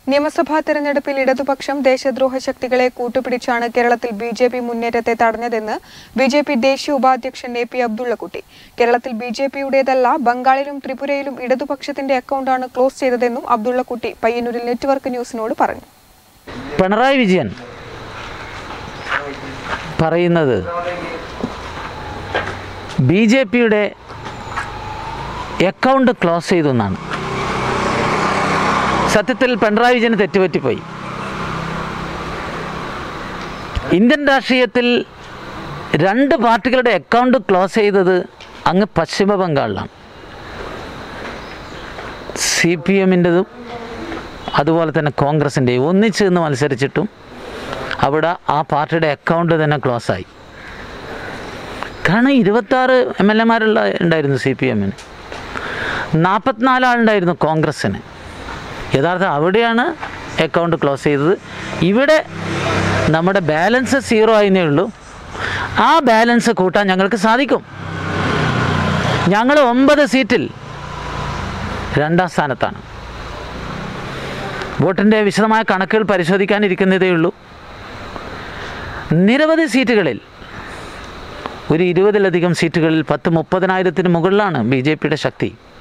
നിയമസഭാ തെരഞ്ഞെടുപ്പിൽ ഇടതുപക്ഷം ദേശദ്രോഹ ശക്തികളെ കൂട്ടുപിടിച്ചാണ് കേരളത്തിൽ ബി ജെ പി മുന്നേറ്റത്തെ തടഞ്ഞതെന്ന് ബി ജെ പി ദേശീയ ഉപാധ്യക്ഷൻ എ പി അബ്ദുള്ളക്കുട്ടി കേരളത്തിൽ ബി ജെ പിയുടേതല്ല ബംഗാളിലും ത്രിപുരയിലും ഇടതുപക്ഷത്തിന്റെ അക്കൗണ്ടാണ് ക്ലോസ് ചെയ്തതെന്നും അബ്ദുള്ളക്കുട്ടി പയ്യന്നൂരിൽ നെറ്റ്വർക്ക് ന്യൂസിനോട് പറഞ്ഞു പിണറായി വിജയൻ പറയുന്നത് ബി ജെ പിയുടെ അക്കൗണ്ട് ക്ലോസ് ചെയ്തു എന്നാണ് സത്യത്തിൽ പിണറായി വിജയന് തെറ്റുപറ്റിപ്പോയി ഇന്ത്യൻ രാഷ്ട്രീയത്തിൽ രണ്ട് പാർട്ടികളുടെ അക്കൗണ്ട് ക്ലോസ് ചെയ്തത് അങ്ങ് പശ്ചിമ ബംഗാളിലാണ് സി പി എമ്മിൻ്റെതും അതുപോലെ തന്നെ കോൺഗ്രസിൻ്റെയും ഒന്നിച്ച് നിന്ന് മത്സരിച്ചിട്ടും അവിടെ ആ പാർട്ടിയുടെ അക്കൗണ്ട് തന്നെ ക്ലോസ് ആയി കാരണം ഇരുപത്താറ് എം എൽ എമാരുള്ള ഉണ്ടായിരുന്നു സി പി എമ്മിന് നാൽപ്പത്തിനാല് ആളുണ്ടായിരുന്നു കോൺഗ്രസ്സിന് യഥാർത്ഥം അവിടെയാണ് അക്കൗണ്ട് ക്ലോസ് ചെയ്തത് ഇവിടെ നമ്മുടെ ബാലൻസ് സീറോ ആയിരുന്നേ ഉള്ളൂ ആ ബാലൻസ് കൂട്ടാൻ ഞങ്ങൾക്ക് സാധിക്കും ഞങ്ങൾ ഒമ്പത് സീറ്റിൽ രണ്ടാം സ്ഥാനത്താണ് വോട്ടിൻ്റെ വിശദമായ കണക്കുകൾ പരിശോധിക്കാനിരിക്കുന്നതേ ഉള്ളൂ നിരവധി സീറ്റുകളിൽ ഒരു ഇരുപതിലധികം സീറ്റുകളിൽ പത്ത് മുപ്പതിനായിരത്തിന് മുകളിലാണ് ബി ജെ പിയുടെ ശക്തി